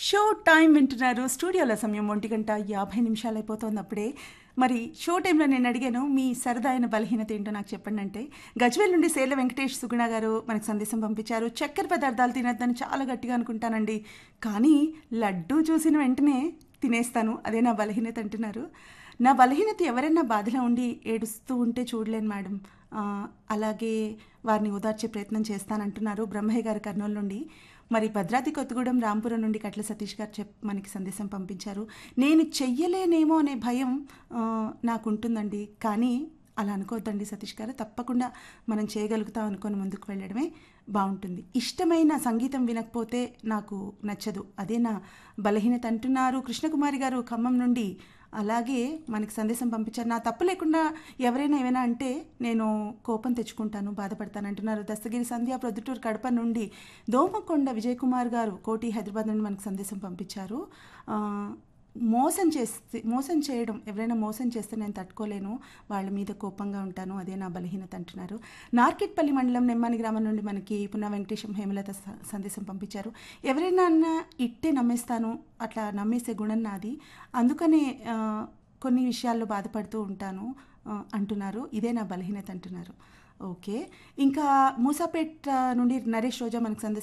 show time వింటున్నారు స్టూడియోలో సమయం ఒంటి గంట యాభై నిమిషాలు అయిపోతుంది అప్పుడే మరి షో టైంలో నేను అడిగాను మీ సరదా అయిన బలహీనత ఏంటో నాకు చెప్పండి అంటే గజ్వేల్ నుండి సేర్ల వెంకటేష్ సుగుణ గారు మనకు సందేశం పంపించారు చక్కెర పదార్థాలు తినొద్దని చాలా గట్టిగా అనుకుంటానండి కానీ లడ్డూ చూసిన వెంటనే తినేస్తాను అదే నా బలహీనత అంటున్నారు నా బలహీనత ఎవరైనా బాధలో ఉండి ఏడుస్తూ ఉంటే చూడలేను మేడం ఆ, అలాగే వారిని ఓదార్చే ప్రయత్నం చేస్తానంటున్నారు బ్రహ్మయ్య గారు కర్నూలు నుండి మరి భద్రాద్రి కొత్తగూడెం రాంపురం నుండి కట్ల సతీష్ గారు చెప్ మనకి సందేశం పంపించారు నేను చెయ్యలేనేమో అనే భయం ఆ, నాకు ఉంటుందండి కానీ అలా అనుకోవద్దండి సతీష్ గారు తప్పకుండా మనం చేయగలుగుతాం అనుకొని ముందుకు వెళ్ళడమే బాగుంటుంది ఇష్టమైన సంగీతం వినకపోతే నాకు నచ్చదు అదే నా బలహీనత అంటున్నారు కృష్ణకుమారి గారు ఖమ్మం నుండి అలాగే మనకి సందేశం పంపించారు నా తప్పు లేకుండా ఎవరైనా ఏమైనా అంటే నేను కోపం తెచ్చుకుంటాను బాధపడతాను అంటున్నారు దస్తగిరి సంధ్య ప్రొద్దుటూరు కడప నుండి దోమకొండ విజయ్ కుమార్ గారు కోటి హైదరాబాద్ నుండి మనకు సందేశం పంపించారు ఆ, మోసం చేస్తే మోసం చేయడం ఎవరైనా మోసం చేస్తే నేను తట్టుకోలేను వాళ్ళ మీద కోపంగా ఉంటాను అదే నా బలహీనత అంటున్నారు నార్కెట్పల్లి మండలం నెమ్మాని గ్రామం నుండి మనకి పున్నా వెంకటేశం హేమలత స- సందేశం పంపించారు ఎవరైనా అన్న ఇట్టే నమ్మేస్తాను అట్లా నమ్మేసే గుణం నాది అందుకనే ఆ, కొన్ని విషయాల్లో బాధపడుతూ ఉంటాను ఆ, అంటున్నారు ఇదే నా బలహీనత అంటున్నారు ఓకే ఇంకా మూసాపేట్ ఆ, నుండి నరేష్ రోజా మనకు సందేశం